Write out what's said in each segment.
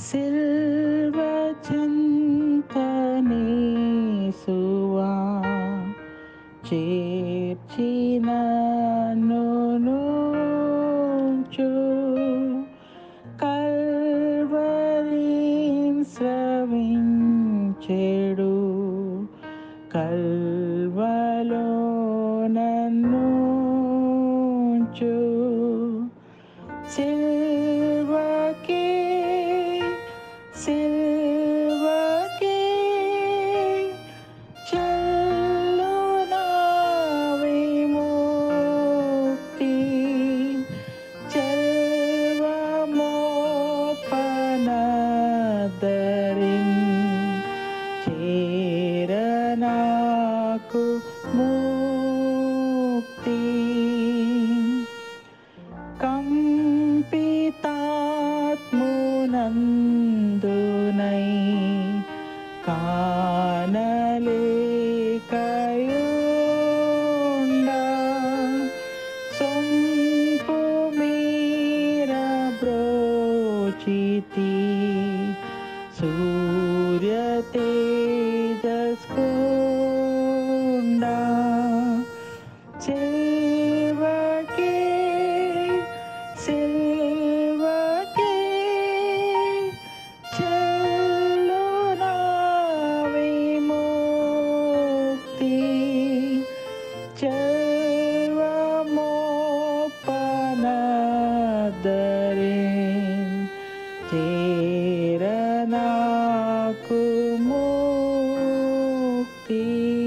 సిల్వచింతనేసువా చేర్చిన నుంచు కల్వరీన్ స్రవించెడు కల్వలో నన్నుంచు సిల్వకే సిల్వకే చల్లునా విముక్తి చల్వమోపనదరిన్ చేరనాకు ముక్తి కంపితాత్మునందునై కానలేకయుండా సొంపు మీర బ్రోచితి సూర్య తేజస్కుండా సిల్వకే సిల్వకే చెల్లునా విముక్తి చల్వమోపనదరిన్ చేరనాకు ముక్తి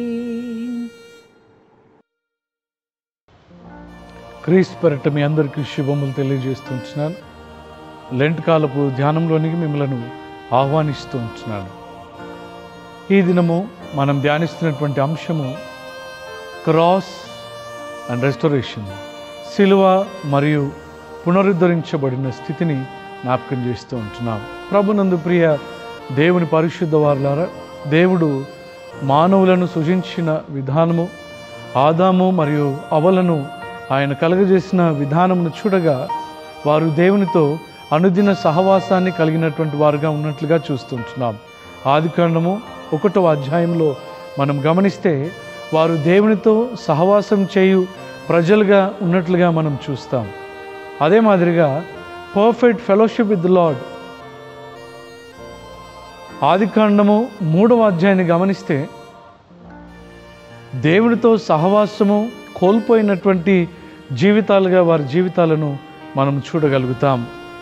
క్రీస్తు పెరట మీ అందరికీ శుభములు తెలియజేస్తుంటున్నాను లెంట్ కాలపు ధ్యానంలోనికి మిమ్మల్ని ఆహ్వానిస్తూ ఉంటున్నాను ఈ దినము మనం ధ్యానిస్తున్నటువంటి అంశము క్రాస్ అండ్ రెస్టరేషన్ సిలువ మరియు పునరుద్ధరించబడిన స్థితిని జ్ఞాపకం చేస్తూ ఉంటున్నాం ప్రభునందు ప్రియ దేవుని పరిశుద్ధ వారులారా దేవుడు మానవులను సృజించిన విధానము ఆదాము మరియు అవలను ఆయన కలగజేసిన విధానమును చూడగా వారు దేవునితో అనుదిన సహవాసాన్ని కలిగినటువంటి వారుగా ఉన్నట్లుగా చూస్తుంటున్నాం ఆదికాండము ఒకటో అధ్యాయంలో మనం గమనిస్తే వారు దేవునితో సహవాసం చేయు ప్రజలుగా ఉన్నట్లుగా మనం చూస్తాం అదే మాదిరిగా పర్ఫెక్ట్ ఫెలోషిప్ విత్ లార్డ్ ఆదికాండము మూడవ అధ్యాయాన్ని గమనిస్తే దేవునితో సహవాసము కోల్పోయినటువంటి జీవితాలుగా వారి జీవితాలను మనం చూడగలుగుతాం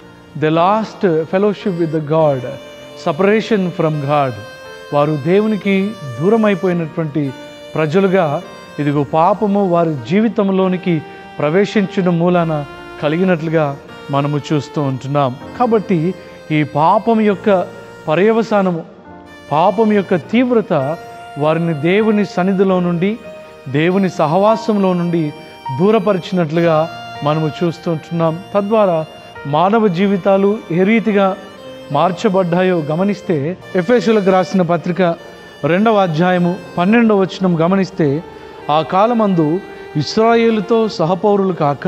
the lost fellowship with the god separation from god వారు దేవునికి దూరం అయిపోయినటువంటి ప్రజలుగా ఇదిగో పాపము వారి జీవితంలోనికి ప్రవేశించిన మూలాన కలిగినట్లుగా మనము చూస్తూ ఉంటున్నాం కాబట్టి ఈ పాపం యొక్క పర్యవసానము పాపం యొక్క తీవ్రత వారిని దేవుని సన్నిధిలో నుండి దేవుని సహవాసంలో నుండి దూరపరిచినట్లుగా మనము చూస్తుంటున్నాం తద్వారా మానవ జీవితాలు ఏ రీతిగా మార్చబడ్డాయో గమనిస్తే ఎఫ్ఎస్యులకు రాసిన పత్రిక రెండవ అధ్యాయము పన్నెండవ వచనం గమనిస్తే ఆ కాలమందు ఇస్రాయేలుతో సహపౌరులు కాక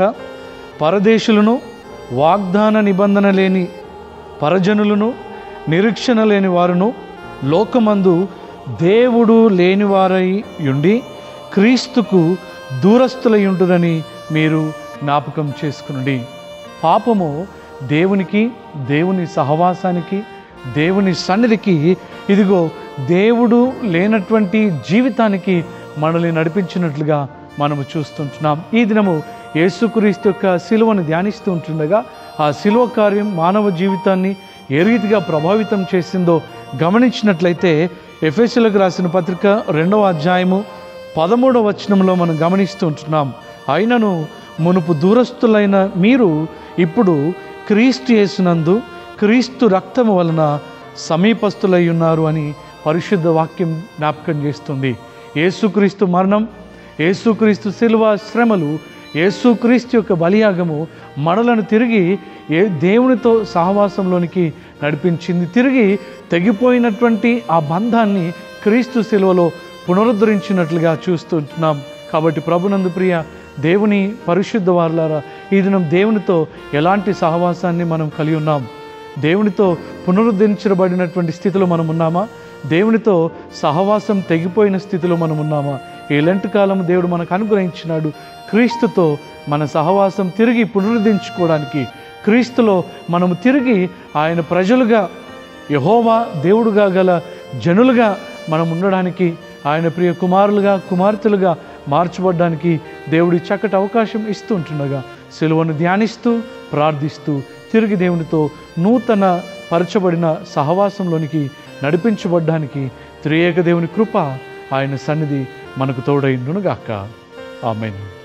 పరదేశులను వాగ్దాన నిబంధన లేని పరజనులను నిరీక్షణ లేని వారును లోకమందు దేవుడు లేనివారై ఉండి క్రీస్తుకు దూరస్తులై ఉంటుందని మీరు జ్ఞాపకం చేసుకునండి పాపము దేవునికి దేవుని సహవాసానికి దేవుని సన్నిధికి ఇదిగో దేవుడు లేనటువంటి జీవితానికి మనల్ని నడిపించినట్లుగా మనము చూస్తుంటున్నాం ఈ దినము యేసుక్రీస్తు యొక్క శిలువను ధ్యానిస్తూ ఉంటుండగా ఆ శిలువ కార్యం మానవ జీవితాన్ని ఏ రీతిగా ప్రభావితం చేసిందో గమనించినట్లయితే ఎఫ్ఎస్ఎలకు రాసిన పత్రిక రెండవ అధ్యాయము పదమూడవ వచనంలో మనం గమనిస్తూ ఉంటున్నాం అయినను మునుపు దూరస్తులైన మీరు ఇప్పుడు క్రీస్తు యేసునందు క్రీస్తు రక్తము వలన సమీపస్తులై ఉన్నారు అని పరిశుద్ధ వాక్యం జ్ఞాపకం చేస్తుంది యేసుక్రీస్తు మరణం యేసుక్రీస్తు శిలువ శ్రమలు యేసుక్రీస్తు యొక్క బలియాగము మనలను తిరిగి ఏ దేవునితో సహవాసంలోనికి నడిపించింది తిరిగి తెగిపోయినటువంటి ఆ బంధాన్ని క్రీస్తు శిలువలో పునరుద్ధరించినట్లుగా చూస్తుంటున్నాం కాబట్టి ప్రభునందు ప్రియ దేవుని పరిశుద్ధ వారులారా ఈ దినం దేవునితో ఎలాంటి సహవాసాన్ని మనం కలిగి ఉన్నాం దేవునితో పునరుద్ధరించబడినటువంటి స్థితిలో మనం ఉన్నామా దేవునితో సహవాసం తెగిపోయిన స్థితిలో మనం ఉన్నామా ఈ లెంట్ కాలం దేవుడు మనకు అనుగ్రహించినాడు క్రీస్తుతో మన సహవాసం తిరిగి పునరుద్ధరించుకోవడానికి క్రీస్తులో మనము తిరిగి ఆయన ప్రజలుగా యహోవా దేవుడుగా గల జనులుగా మనం ఉండడానికి ఆయన ప్రియ కుమారులుగా కుమార్తెలుగా మార్చబడ్డానికి దేవుడి చక్కటి అవకాశం ఇస్తూ ఉంటుండగా సెలవును ధ్యానిస్తూ ప్రార్థిస్తూ తిరిగి దేవునితో నూతన పరచబడిన సహవాసంలోనికి నడిపించబడ్డానికి త్రియేక దేవుని కృప ఆయన సన్నిధి మనకు తోడైండునుగాక ఆమెను